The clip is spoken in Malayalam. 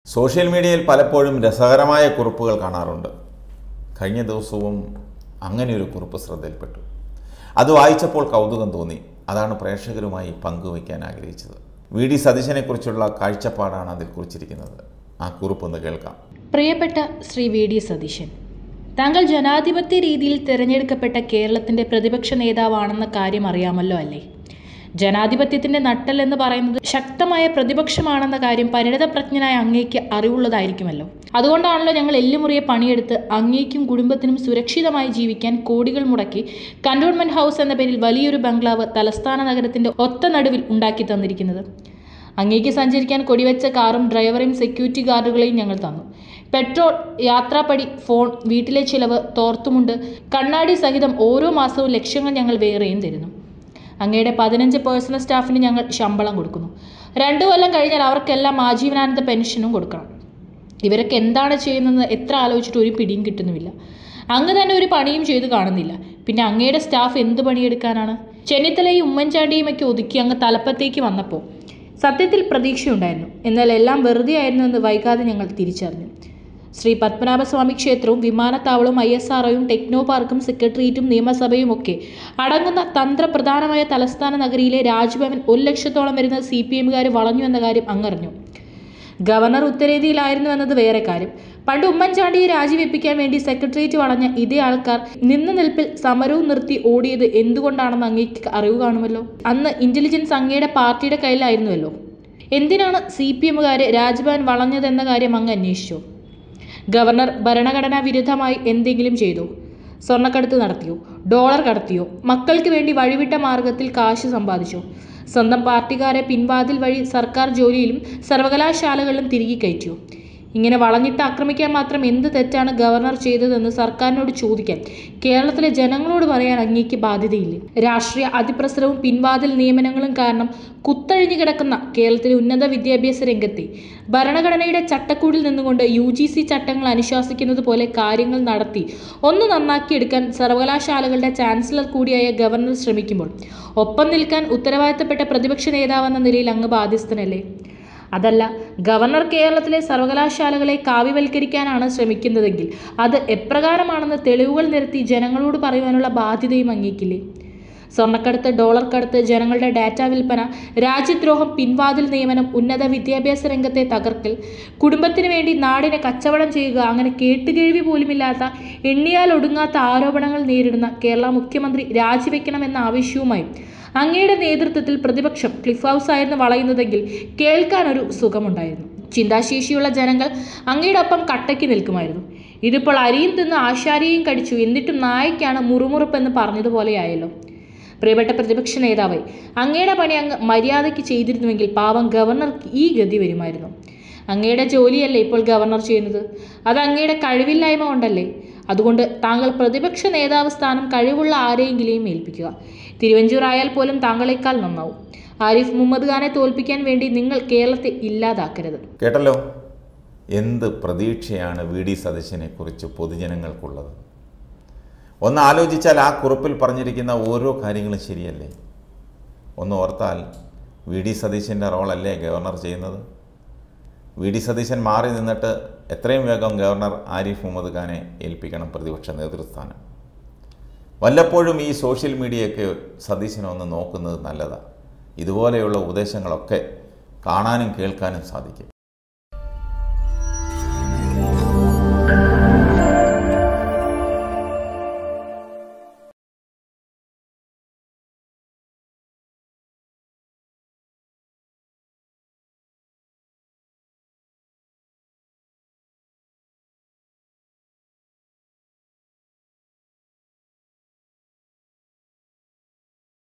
സോഷ്യൽ മീഡിയയിൽ പലപ്പോഴും രസകരമായ കുറിപ്പുകൾ കാണാറുണ്ട് കഴിഞ്ഞ ദിവസവും അങ്ങനെ ഒരു കുറിപ്പ് ശ്രദ്ധയിൽപ്പെട്ടു അത് വായിച്ചപ്പോൾ കൗതുകം തോന്നി അതാണ് പ്രേക്ഷകരുമായി പങ്കുവയ്ക്കാൻ ആഗ്രഹിച്ചത് വി ഡി സതീശനെക്കുറിച്ചുള്ള കാഴ്ചപ്പാടാണ് അതിൽ കുറിച്ചിരിക്കുന്നത് ആ കുറിപ്പൊന്ന് കേൾക്കാം പ്രിയപ്പെട്ട ശ്രീ വി ഡി സതീശൻ താങ്കൾ ജനാധിപത്യ രീതിയിൽ തിരഞ്ഞെടുക്കപ്പെട്ട കേരളത്തിന്റെ പ്രതിപക്ഷ നേതാവാണെന്ന കാര്യം അറിയാമല്ലോ അല്ലേ ജനാധിപത്യത്തിന്റെ നട്ടൽ എന്ന് പറയുന്നത് ശക്തമായ പ്രതിപക്ഷമാണെന്ന കാര്യം പരിണിതപ്രജ്ഞനായ അങ്ങേക്ക് അറിവുള്ളതായിരിക്കുമല്ലോ അതുകൊണ്ടാണല്ലോ ഞങ്ങൾ എല്ലുമുറിയെ പണിയെടുത്ത് അങ്ങേക്കും കുടുംബത്തിനും സുരക്ഷിതമായി ജീവിക്കാൻ കോടികൾ മുടക്കി കണ്ടോൺമെന്റ് ഹൗസ് എന്ന പേരിൽ വലിയൊരു ബംഗ്ലാവ് തലസ്ഥാന നഗരത്തിന്റെ ഒത്ത നടുവിൽ ഉണ്ടാക്കി തന്നിരിക്കുന്നത് അങ്ങേക്ക് സഞ്ചരിക്കാൻ കൊടിവെച്ച കാറും ഡ്രൈവറെയും സെക്യൂരിറ്റി ഗാർഡുകളെയും ഞങ്ങൾ തന്നു പെട്രോൾ യാത്രാപ്പടി ഫോൺ വീട്ടിലെ ചിലവ് തോർത്തുമുണ്ട് കണ്ണാടി സഹിതം ഓരോ മാസവും ലക്ഷങ്ങൾ ഞങ്ങൾ വേറെയും തരുന്നു അങ്ങയുടെ പതിനഞ്ച് പേഴ്സണൽ സ്റ്റാഫിന് ഞങ്ങൾ ശമ്പളം കൊടുക്കുന്നു രണ്ടു കൊല്ലം കഴിഞ്ഞാൽ അവർക്കെല്ലാം ആജീവനാനന്ദ പെൻഷനും കൊടുക്കണം ഇവരൊക്കെ എന്താണ് ചെയ്യുന്നതെന്ന് എത്ര ആലോചിച്ചിട്ട് ഒരു പിടിയും കിട്ടുന്നുമില്ല അങ്ങ് തന്നെ ഒരു പണിയും ചെയ്ത് കാണുന്നില്ല പിന്നെ അങ്ങയുടെ സ്റ്റാഫ് എന്ത് പണിയെടുക്കാനാണ് ചെന്നിത്തലയും ഉമ്മൻചാണ്ടിയും ഒക്കെ ഒതുക്കി അങ്ങ് തലപ്പത്തേക്ക് വന്നപ്പോൾ സത്യത്തിൽ പ്രതീക്ഷയുണ്ടായിരുന്നു എന്നാൽ എല്ലാം വെറുതെ ആയിരുന്നു എന്ന് വൈകാതെ ഞങ്ങൾ തിരിച്ചറിഞ്ഞു ശ്രീ പത്മനാഭസ്വാമി ക്ഷേത്രവും വിമാനത്താവളവും ഐ എസ് ആർഒയും ടെക്നോ പാർക്കും സെക്രട്ടേറിയറ്റും നിയമസഭയും ഒക്കെ അടങ്ങുന്ന തന്ത്രപ്രധാനമായ തലസ്ഥാന നഗരിയിലെ രാജ്ഭവൻ ഒരു ലക്ഷത്തോളം വരുന്ന സി പി എമ്മുകാർ വളഞ്ഞു എന്ന കാര്യം അങ്ങറിഞ്ഞു ഗവർണർ ഉത്തരേന്ത്യയിലായിരുന്നു എന്നത് വേറെ കാര്യം പണ്ട് ഉമ്മൻചാണ്ടിയെ രാജിവെപ്പിക്കാൻ വേണ്ടി സെക്രട്ടേറിയറ്റ് വളഞ്ഞ ഇതേ ആൾക്കാർ നിന്ന നിൽപ്പിൽ സമരവും നിർത്തി ഓടിയത് എന്തുകൊണ്ടാണെന്ന് അങ്ങേക്ക് അറിവ് കാണുമല്ലോ അന്ന് ഇന്റലിജൻസ് അങ്ങയുടെ പാർട്ടിയുടെ കയ്യിലായിരുന്നുവല്ലോ എന്തിനാണ് സി പി എമ്മുകാരെ രാജ്ഭവൻ വളഞ്ഞതെന്ന കാര്യം അങ്ങ് അന്വേഷിച്ചോ ഗവർണർ ഭരണഘടനാ വിരുദ്ധമായി എന്തെങ്കിലും ചെയ്തോ സ്വർണ്ണക്കടത്ത് നടത്തിയോ ഡോളർ കടത്തിയോ മക്കൾക്ക് വേണ്ടി വഴിവിട്ട മാർഗത്തിൽ കാശ് സമ്പാദിച്ചോ സ്വന്തം പാർട്ടിക്കാരെ പിൻവാതിൽ വഴി സർക്കാർ ജോലിയിലും സർവകലാശാലകളിലും തിരികെ കയറ്റിയോ ഇങ്ങനെ വളഞ്ഞിട്ട് ആക്രമിക്കാൻ മാത്രം എന്ത് തെറ്റാണ് ഗവർണർ ചെയ്തതെന്ന് സർക്കാരിനോട് ചോദിക്കാൻ കേരളത്തിലെ ജനങ്ങളോട് പറയാൻ അങ്ങേക്ക് ബാധ്യതയില്ലേ രാഷ്ട്രീയ അതിപ്രസരവും പിൻവാതിൽ നിയമനങ്ങളും കാരണം കുത്തഴിഞ്ഞു കിടക്കുന്ന കേരളത്തിലെ ഉന്നത വിദ്യാഭ്യാസ രംഗത്തെ ഭരണഘടനയുടെ ചട്ടക്കൂടിൽ നിന്നുകൊണ്ട് യു ജി സി ചട്ടങ്ങൾ അനുശാസിക്കുന്നത് പോലെ കാര്യങ്ങൾ നടത്തി ഒന്ന് നന്നാക്കിയെടുക്കാൻ സർവകലാശാലകളുടെ ചാൻസലർ കൂടിയായ ഗവർണർ ശ്രമിക്കുമ്പോൾ ഒപ്പം നിൽക്കാൻ ഉത്തരവാദിത്തപ്പെട്ട പ്രതിപക്ഷ നേതാവെന്ന നിലയിൽ അങ്ങ് ബാധ്യസ്ഥനല്ലേ അതല്ല ഗവർണർ കേരളത്തിലെ സർവകലാശാലകളെ കാവ്യവൽക്കരിക്കാനാണ് ശ്രമിക്കുന്നതെങ്കിൽ അത് എപ്രകാരമാണെന്ന് തെളിവുകൾ നിരത്തി ജനങ്ങളോട് പറയുവാനുള്ള ബാധ്യതയും അങ്ങേക്കില്ലേ സ്വർണ്ണക്കടത്ത് ഡോളർ കടത്ത് ജനങ്ങളുടെ ഡാറ്റ വിൽപ്പന രാജ്യദ്രോഹം പിൻവാതിൽ നിയമനം ഉന്നത വിദ്യാഭ്യാസ രംഗത്തെ തകർക്കൽ കുടുംബത്തിന് വേണ്ടി നാടിനെ കച്ചവടം ചെയ്യുക അങ്ങനെ കേട്ടുകേഴ്വി പോലുമില്ലാത്ത എണ്ണിയാൽ ഒടുങ്ങാത്ത ആരോപണങ്ങൾ നേരിടുന്ന കേരള മുഖ്യമന്ത്രി രാജിവെക്കണമെന്ന ആവശ്യവുമായി അങ്ങയുടെ നേതൃത്വത്തിൽ പ്രതിപക്ഷം ക്ലിഫ് ഹൗസ് ആയിരുന്നു വളയുന്നതെങ്കിൽ കേൾക്കാൻ ഒരു സുഖമുണ്ടായിരുന്നു ചിന്താശേഷിയുള്ള ജനങ്ങൾ അങ്ങയുടെ ഒപ്പം കട്ടയ്ക്ക് നിൽക്കുമായിരുന്നു ഇതിപ്പോൾ അരിയും തിന്ന് ആശാരിയും കടിച്ചു എന്നിട്ടും നായക്കാണ് മുറുമുറുപ്പെന്ന് പറഞ്ഞതുപോലെയായല്ലോ പ്രിയപ്പെട്ട പ്രതിപക്ഷ നേതാവേ അങ്ങയുടെ പണി അങ്ങ് മര്യാദയ്ക്ക് ചെയ്തിരുന്നുവെങ്കിൽ പാവം ഗവർണർക്ക് ഈ ഗതി വരുമായിരുന്നു അങ്ങയുടെ ജോലിയല്ലേ ഇപ്പോൾ ഗവർണർ ചെയ്യുന്നത് അത് അങ്ങയുടെ കഴിവില്ലായ്മ കൊണ്ടല്ലേ അതുകൊണ്ട് താങ്കൾ പ്രതിപക്ഷ നേതാവ് സ്ഥാനം കഴിവുള്ള ആരെയെങ്കിലും ഏൽപ്പിക്കുക തിരുവഞ്ചൂർ ആയാൽ പോലും താങ്കളെക്കാൾ നന്നാവും ആരിഫ് മുഹമ്മദ് ഖാനെ തോൽപ്പിക്കാൻ വേണ്ടി നിങ്ങൾ കേരളത്തെ ഇല്ലാതാക്കരുത് കേട്ടല്ലോ എന്ത് പ്രതീക്ഷയാണ് വി ഡി സതീശനെക്കുറിച്ച് പൊതുജനങ്ങൾക്കുള്ളത് ഒന്ന് ആലോചിച്ചാൽ ആ കുറിപ്പിൽ പറഞ്ഞിരിക്കുന്ന ഓരോ കാര്യങ്ങളും ശരിയല്ലേ ഒന്ന് ഓർത്താൽ വി ഡി സതീശൻ്റെ റോളല്ലേ ഗവർണർ ചെയ്യുന്നത് വി ഡി സതീശൻ മാറി നിന്നിട്ട് എത്രയും വേഗം ഗവർണർ ആരിഫ് മുഹമ്മദ് ഖാനെ ഏൽപ്പിക്കണം പ്രതിപക്ഷ നേതൃസ്ഥാനം വല്ലപ്പോഴും ഈ സോഷ്യൽ മീഡിയയൊക്കെ സതീശനെ ഒന്ന് നോക്കുന്നത് നല്ലതാണ് ഇതുപോലെയുള്ള ഉപദേശങ്ങളൊക്കെ കാണാനും കേൾക്കാനും സാധിക്കും